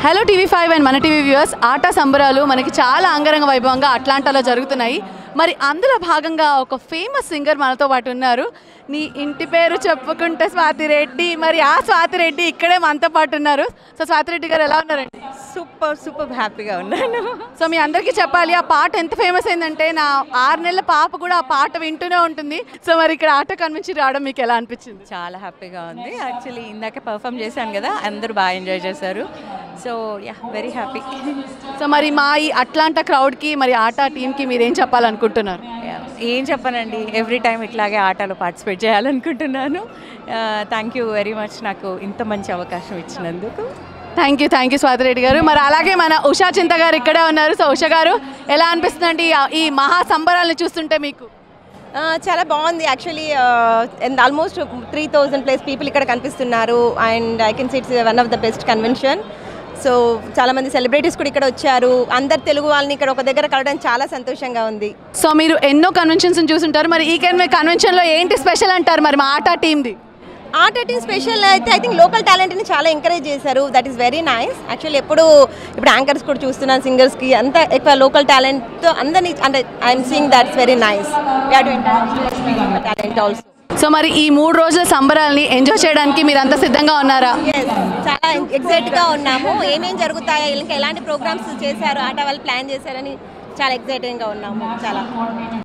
hello TV five and మన TV viewers ఆట సంబరాలు మనకి చాలా అంగరంగ వైభవంగా అట్లాంటాలో జరుగుతున్నాయి మరి అందులో భాగంగా ఒక ఫేమస్ సింగర్ మనతో పాటు ఉన్నారు నీ ఇంటి పేరు చెప్పుకుంటే స్వాతి రెడ్డి మరి ఆ స్వాతి రెడ్డి ఇక్కడే మనతో పాటు ఉన్నారు సో స్వాతి రెడ్డి గారు ఎలా ఉన్నారండి సూపర్ సూపర్ హ్యాపీగా ఉన్నాను సో మీ అందరికీ చెప్పాలి ఆ పాట ఎంత ఫేమస్ అయిందంటే నా ఆరు నెలల పాప కూడా ఆ పాట వింటూనే ఉంటుంది సో మరి ఇక్కడ ఆట కన్విన్స్ రావడం మీకు ఎలా అనిపించింది చాలా హ్యాపీగా ఉంది యాక్చువల్లీ ఇందాక పర్ఫామ్ చేశాను కదా అందరూ బాగా ఎంజాయ్ చేశారు so yeah very happy so మరి మా ఈ అట్లాంటా క్రౌడ్కి మరి ఆట టీంకి మీరు ఏం చెప్పాలనుకుంటున్నారు ఏం చెప్పనండి ఎవ్రీ టైం ఇట్లాగే ఆటలో పార్టిసిపేట్ చేయాలనుకుంటున్నాను థ్యాంక్ యూ వెరీ మచ్ నాకు ఇంత మంచి అవకాశం ఇచ్చినందుకు thank you thank you Swathi Reddy గారు మరి అలాగే మన ఉషా చింత గారు ఇక్కడే ఉన్నారు సో ఉషా గారు ఎలా అనిపిస్తుందండి ఈ- ఈ మహా సంబరాలను చూస్తుంటే మీకు ఆ, చాలా బాగుంది actually almost three thousand plus people ఇక్కడ కనిపిస్తున్నారు and I can see it's one of the best convention so చాలా మంది సెలబ్రిటీస్ కూడా ఇక్కడ వచ్చారు అందరు తెలుగు వాళ్ళని ఇక్కడ ఒక దగ్గర కలవడం చాలా సంతోషంగా ఉంది సో మీరు ఎన్నో కన్వెన్షన్స్ చూసుంటారు మరి ఈ కన్వెన్షన్లో ఏంటి స్పెషల్ అంటారు మరి మా ఆట టీంది ఆర్ట్ టీమ్ స్పెషల్ అయితే ఐ థింక్ లోకల్ టాలెంట్ని చాలా ఎంకరేజ్ చేశారు that is very nice actually ఎప్పుడు ఇప్పుడు యాంకర్స్ కూడా చూస్తున్నాను సింగర్స్కి అంత ఎక్కువ లోకల్ టాలెంట్తో అందరినీ అంటే I'm seeing that's very nice talent also so మరి ఈ మూడు రోజుల సంబరాల్ని ఎంజాయ్ చేయడానికి మీరు అంత సిద్ధంగా ఉన్నారా Yes, చాలా ఎగ్జైట్గా ఉన్నాము ఏమేం జరుగుతాయో ఇంకా ఎలాంటి ప్రోగ్రామ్స్ చేశారు ఆట వాళ్ళు ప్లాన్ చేశారని చాలా ఎగ్జైటింగ్గా ఉన్నాము చాలా